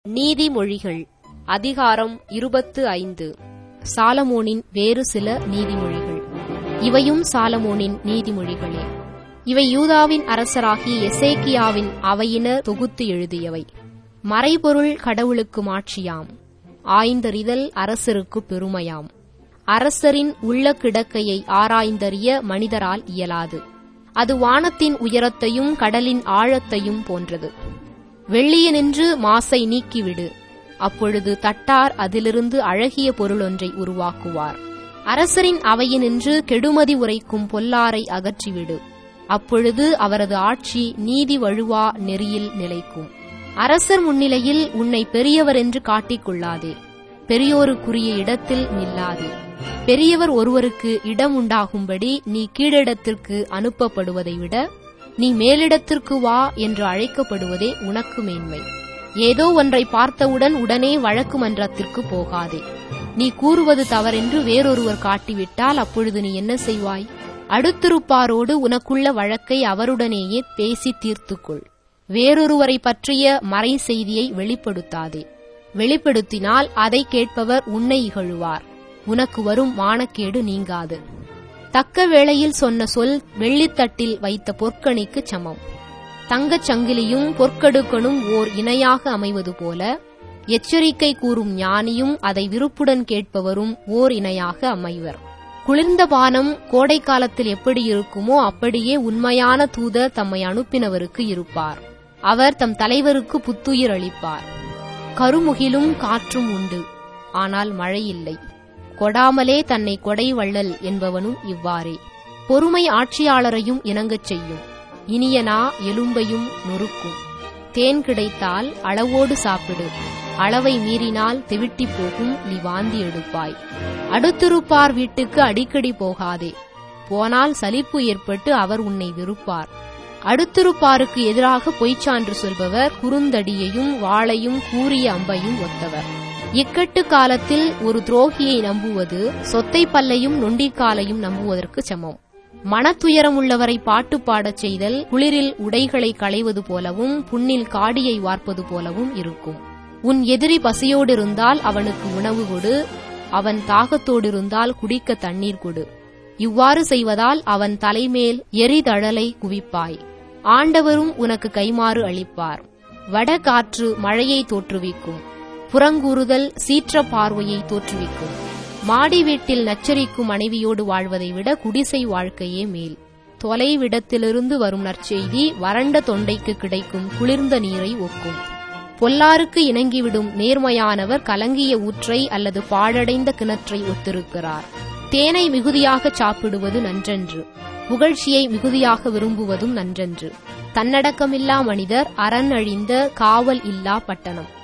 நீதிமொழிகள் அதிகாரம் இருபத்து ஐந்து சாலமோனின் வேறு சில நீதிமொழிகள் இவையும் சாலமோனின் நீதிமொழிகளே இவை யூதாவின் அரசராகிய எசேக்கியாவின் அவையினர் தொகுத்து எழுதியவை மறைபொருள் கடவுளுக்கு மாட்சியாம் ஆய்ந்தறிதல் அரசருக்கு பெருமையாம் அரசரின் உள்ள கிடக்கையை ஆராய்ந்தறிய மனிதரால் இயலாது அது வானத்தின் உயரத்தையும் கடலின் ஆழத்தையும் போன்றது வெள்ளியனின்று மாசை நீக்கிவிடு அப்பொழுது தட்டார் அதிலிருந்து அழகிய பொருளொன்றை உருவாக்குவார் அரசரின் அவையினின்று கெடுமதி உரைக்கும் பொல்லாரை அகற்றிவிடு அப்பொழுது அவரது ஆட்சி நீதி வழுவா நெறியில் நிலைக்கும் அரசர் முன்னிலையில் உன்னை பெரியவர் என்று காட்டிக் கொள்ளாதே பெரியோருக்குரிய இடத்தில் நில்லாதே பெரியவர் ஒருவருக்கு இடம் உண்டாகும்படி நீ கீழிடத்திற்கு அனுப்பப்படுவதை விட நீ மேலிடத்திற்கு வா என்று அழைக்கப்படுவதே உனக்கு மேன்மை ஏதோ ஒன்றை பார்த்தவுடன் உடனே வழக்கு மன்றத்திற்கு போகாதே நீ கூறுவது தவறென்று வேறொருவர் காட்டிவிட்டால் அப்பொழுது நீ என்ன செய்வாய் அடுத்திருப்பாரோடு உனக்குள்ள வழக்கை அவருடனேயே பேசி தீர்த்துக்கொள் வேறொருவரை பற்றிய மறை செய்தியை வெளிப்படுத்தாதே வெளிப்படுத்தினால் அதை கேட்பவர் உன்னை இகழுவார் உனக்கு வரும் மானக்கேடு நீங்காது தக்க வேளையில் சொன்ன சொல் வெள்ளித்தட்டில் வைத்த பொற்கணிக்கு சமம் தங்கச் சங்கிலியும் பொற்கடுக்கனும் ஓர் இணையாக அமைவது போல எச்சரிக்கை கூறும் ஞானியும் அதை விருப்புடன் கேட்பவரும் ஓர் இணையாக அமைவர் குளிர்ந்த பானம் கோடை காலத்தில் எப்படி இருக்குமோ அப்படியே உண்மையான தூதர் தம்மை அனுப்பினவருக்கு இருப்பார் அவர் தம் தலைவருக்கு புத்துயிர் அளிப்பார் கருமுகிலும் காற்றும் உண்டு ஆனால் மழை இல்லை கொடாமலே தன்னை கொடை வள்ளல் என்பவனும் இவ்வாறே பொறுமை ஆட்சியாளரையும் இணங்கச் செய்யும் இனியனா எலும்பையும் நொறுக்கும் தேன் கிடைத்தால் அளவோடு சாப்பிடு அளவை மீறினால் தெவிட்டி போகும் நீ வாந்தி எடுப்பாய் அடுத்திருப்பார் வீட்டுக்கு அடிக்கடி போகாதே போனால் சலிப்பு ஏற்பட்டு அவர் உன்னை வெறுப்பார் அடுத்திருப்பாருக்கு எதிராக பொய்ச்சான்று சொல்பவர் குறுந்தடியையும் வாளையும் கூறிய அம்பையும் ஒத்தவர் இக்கட்டு காலத்தில் ஒரு துரோகியை நம்புவது சொத்தை பல்லையும் நொண்டிக்காலையும் நம்புவதற்கு சமம் மனத்துயரம் உள்ளவரை பாட்டு பாடச் செய்தல் குளிரில் உடைகளை களைவது போலவும் புண்ணில் காடியை வார்ப்பது போலவும் இருக்கும் உன் எதிரி பசியோடு இருந்தால் அவனுக்கு உணவு கொடு அவன் தாகத்தோடு இருந்தால் குடிக்க தண்ணீர் கொடு இவ்வாறு செய்வதால் அவன் தலைமேல் எரிதழலை குவிப்பாய் ஆண்டவரும் உனக்கு கைமாறு அளிப்பார் வட காற்று மழையை தோற்றுவிக்கும் புறங்கூறுதல் சீற்ற பார்வையை தோற்றுவிக்கும் மாடி வீட்டில் நச்சரிக்கும் மனைவியோடு வாழ்வதை விட குடிசை வாழ்க்கையே மேல் தொலைவிடத்திலிருந்து வரும் நற்செய்தி வறண்ட தொண்டைக்கு கிடைக்கும் குளிர்ந்த நீரை ஒக்கும் பொல்லாருக்கு இணங்கிவிடும் நேர்மையானவர் கலங்கிய ஊற்றை அல்லது பாழடைந்த கிணற்றை ஒத்திருக்கிறார் தேனை மிகுதியாக சாப்பிடுவது நன்றன்று புகழ்ச்சியை மிகுதியாக விரும்புவதும் நன்றன்று தன்னடக்கமில்லா மனிதர் அரண் அழிந்த காவல் இல்லா பட்டணம்